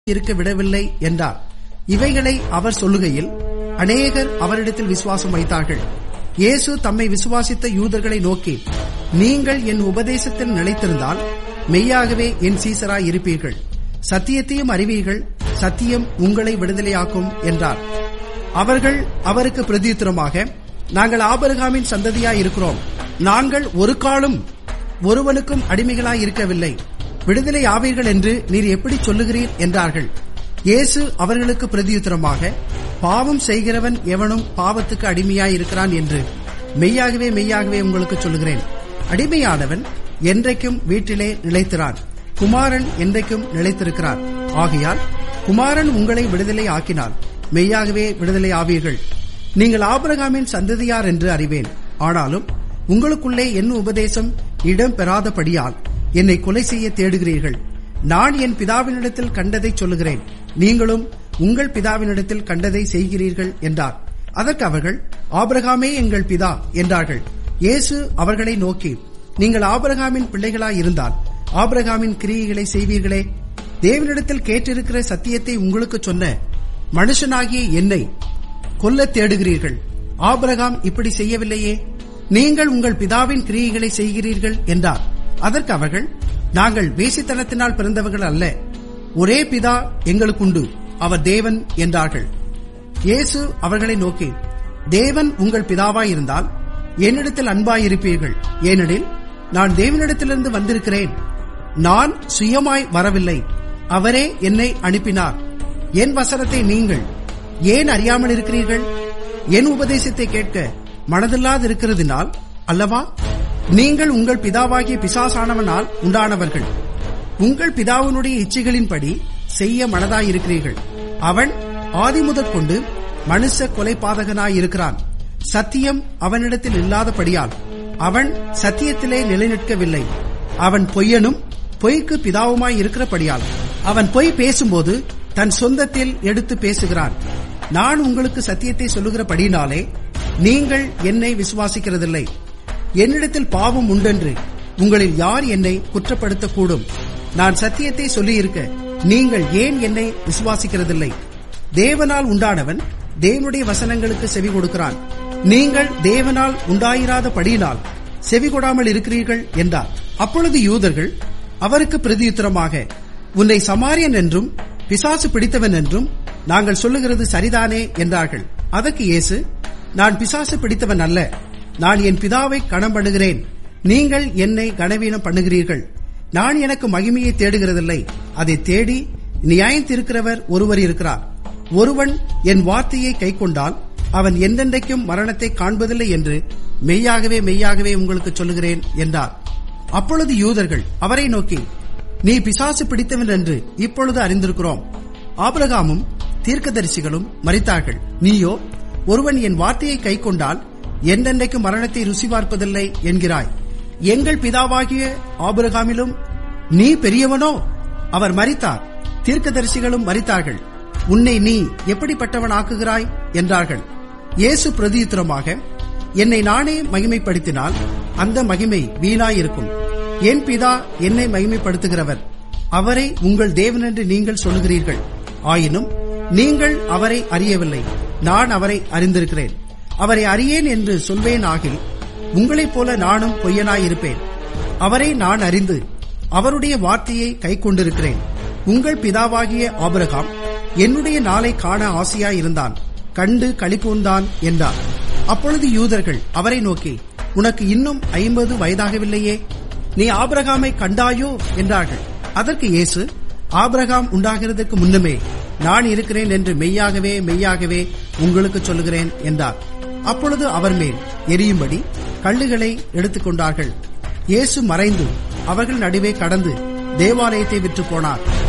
இருக்க விடவில்லை என்றார் இவைகளை அவர் சொல்லுகையில் அநேகர் அவரிடத்தில் விசுவாசம் வைத்தார்கள் இயேசு தம்மை விசுவாசித்த யூதர்களை நோக்கி நீங்கள் என் உபதேசத்தில் நிலைத்திருந்தால் மெய்யாகவே என் சீசராய் இருப்பீர்கள் சத்தியத்தையும் அறிவீர்கள் சத்தியம் உங்களை விடுதலையாக்கும் என்றார் அவர்கள் அவருக்கு பிரதியுத்தரமாக நாங்கள் ஆபரகாமின் சந்ததியாய் இருக்கிறோம் நாங்கள் ஒரு காலம் ஒருவனுக்கும் அடிமைகளாய் இருக்கவில்லை விடுதலை ஆவீர்கள் என்று நீர் எப்படி சொல்லுகிறீர் என்றார்கள் இயேசு அவர்களுக்கு பிரதியுத்தரமாக பாவம் செய்கிறவன் எவனும் பாவத்துக்கு அடிமையாய் இருக்கிறான் என்று மெய்யாகவே மெய்யாகவே உங்களுக்கு சொல்லுகிறேன் அடிமையானவன் என்றைக்கும் வீட்டிலே நிலைத்திறான் குமாரன் என்றைக்கும் நிலைத்திருக்கிறார் ஆகையால் குமாரன் உங்களை விடுதலை ஆக்கினார் மெய்யாகவே விடுதலை ஆவீர்கள் நீங்கள் ஆபிரகாமின் சந்ததியார் என்று அறிவேன் ஆனாலும் உங்களுக்குள்ளே என் உபதேசம் இடம் பெறாதபடியால் என்னை கொலை செய்ய தேடுகிறீர்கள் நான் என் பிதாவினிடத்தில் கண்டதை சொல்லுகிறேன் நீங்களும் உங்கள் பிதாவினிடத்தில் கண்டதை செய்கிறீர்கள் என்றார் அதற்கு அவர்கள் ஆபிரகாமே எங்கள் பிதா என்றார்கள் இயேசு அவர்களை நோக்கி நீங்கள் ஆபிரகாமின் பிள்ளைகளாய் இருந்தால் ஆபிரகாமின் கிரியைகளை செய்வீர்களே தேவனிடத்தில் கேட்டிருக்கிற சத்தியத்தை உங்களுக்கு சொன்ன மனுஷனாகிய என்னை கொல்ல தேடுகிறீர்கள் ஆபிரகாம் இப்படி செய்யவில்லையே நீங்கள் உங்கள் பிதாவின் கிரியைகளை செய்கிறீர்கள் என்றார் அதற்கு அவர்கள் நாங்கள் வேசித்தனத்தினால் பிறந்தவர்கள் அல்ல ஒரே பிதா எங்களுக்குண்டு அவர் தேவன் என்றார்கள் இயேசு அவர்களை நோக்கி தேவன் உங்கள் பிதாவாயிருந்தால் என்னிடத்தில் அன்பாயிருப்பீர்கள் ஏனெனில் நான் தேவனிடத்திலிருந்து வந்திருக்கிறேன் நான் சுயமாய் வரவில்லை அவரே என்னை அனுப்பினார் என் வசனத்தை நீங்கள் ஏன் அறியாமல் இருக்கிறீர்கள் என் உபதேசத்தை கேட்க மனதில்லாதிருக்கிறதினால் அல்லவா நீங்கள் உங்கள் பிதாவாகிய பிசாசானவனால் உண்டானவர்கள் உங்கள் பிதாவினுடைய இச்சைகளின்படி செய்ய மனதாயிருக்கிறீர்கள் அவன் ஆதிமுதற் கொண்டு மனுஷ கொலைபாதகனாயிருக்கிறான் சத்தியம் அவனிடத்தில் இல்லாதபடியால் அவன் சத்தியத்திலே நிலைநிற்கவில்லை அவன் பொய்யனும் பொய்க்கு பிதாவுமாய் இருக்கிறபடியால் அவன் பொய் பேசும்போது தன் சொந்தத்தில் எடுத்து பேசுகிறான் நான் உங்களுக்கு சத்தியத்தை சொல்லுகிறபடினாலே நீங்கள் என்னை விசுவாசிக்கிறதில்லை என்னிடத்தில் பாவம் உண்டென்று உங்களில் யார் என்னை குற்றப்படுத்தக்கூடும் நான் சத்தியத்தை சொல்லியிருக்க நீங்கள் ஏன் என்னை விசுவாசிக்கிறதில்லை தேவனால் உண்டானவன் தேவனுடைய வசனங்களுக்கு செவி கொடுக்கிறான் நீங்கள் தேவனால் உண்டாயிராதபடியினால் செவி கொடாமல் இருக்கிறீர்கள் என்றார் அப்பொழுது யூதர்கள் அவருக்கு பிரதியுத்தரமாக உன்னை சமாரியன் என்றும் பிசாசு பிடித்தவன் என்றும் நாங்கள் சொல்லுகிறது சரிதானே என்றார்கள் அதற்கு இயேசு நான் பிசாசு பிடித்தவன் அல்ல நான் என் பிதாவை கணம் பண்ணுகிறேன் நீங்கள் என்னை கனவீனம் பண்ணுகிறீர்கள் நான் எனக்கு மகிமையை தேடுகிறதில்லை அதை தேடி நியாயத்திருக்கிறவர் ஒருவர் இருக்கிறார் ஒருவன் என் வார்த்தையை கைக்கொண்டால் அவன் எந்தெந்தைக்கும் மரணத்தை காண்பதில்லை என்று மெய்யாகவே மெய்யாகவே உங்களுக்கு சொல்லுகிறேன் என்றார் அப்பொழுது யூதர்கள் அவரை நோக்கி நீ பிசாசு பிடித்தவன் என்று இப்பொழுது அறிந்திருக்கிறோம் ஆபிரகாமும் தீர்க்கதரிசிகளும் மறித்தார்கள் நீயோ ஒருவன் என் வார்த்தையை கைக்கொண்டால் என்றென்றைக்கு மரணத்தை ருசி பார்ப்பதில்லை என்கிறாய் எங்கள் பிதாவாகிய ஆபிரகாமிலும் நீ பெரியவனோ அவர் மறித்தார் தீர்க்கதரிசிகளும் மறித்தார்கள் உன்னை நீ எப்படிப்பட்டவன் ஆக்குகிறாய் என்றார்கள் இயேசு பிரதியுத்தரமாக என்னை நானே மகிமைப்படுத்தினால் அந்த மகிமை வீணாயிருக்கும் என் பிதா என்னை மகிமைப்படுத்துகிறவர் அவரை உங்கள் தேவனென்று நீங்கள் சொல்லுகிறீர்கள் ஆயினும் நீங்கள் அவரை அறியவில்லை நான் அவரை அறிந்திருக்கிறேன் அவரை அறியேன் என்று சொல்வேன் ஆகில் உங்களைப் போல நானும் பொய்யனாயிருப்பேன் அவரை நான் அறிந்து அவருடைய வார்த்தையை கை கொண்டிருக்கிறேன் உங்கள் பிதாவாகிய ஆபிரகாம் என்னுடைய நாளை காண ஆசையாயிருந்தான் கண்டு களிப்பூந்தான் என்றார் அப்பொழுது யூதர்கள் அவரை நோக்கி உனக்கு இன்னும் ஐம்பது வயதாகவில்லையே நீ ஆபிரகாமை கண்டாயோ என்றார்கள் அதற்கு இயேசு ஆபிரகாம் உண்டாகிறதற்கு முன்னமே நான் இருக்கிறேன் என்று மெய்யாகவே மெய்யாகவே உங்களுக்கு சொல்லுகிறேன் என்றார் அப்பொழுது அவர் மேல் எரியும்படி கல்லுகளை எடுத்துக்கொண்டார்கள் இயேசு மறைந்து அவர்கள் நடுவே கடந்து தேவாலயத்தை விற்று போனார்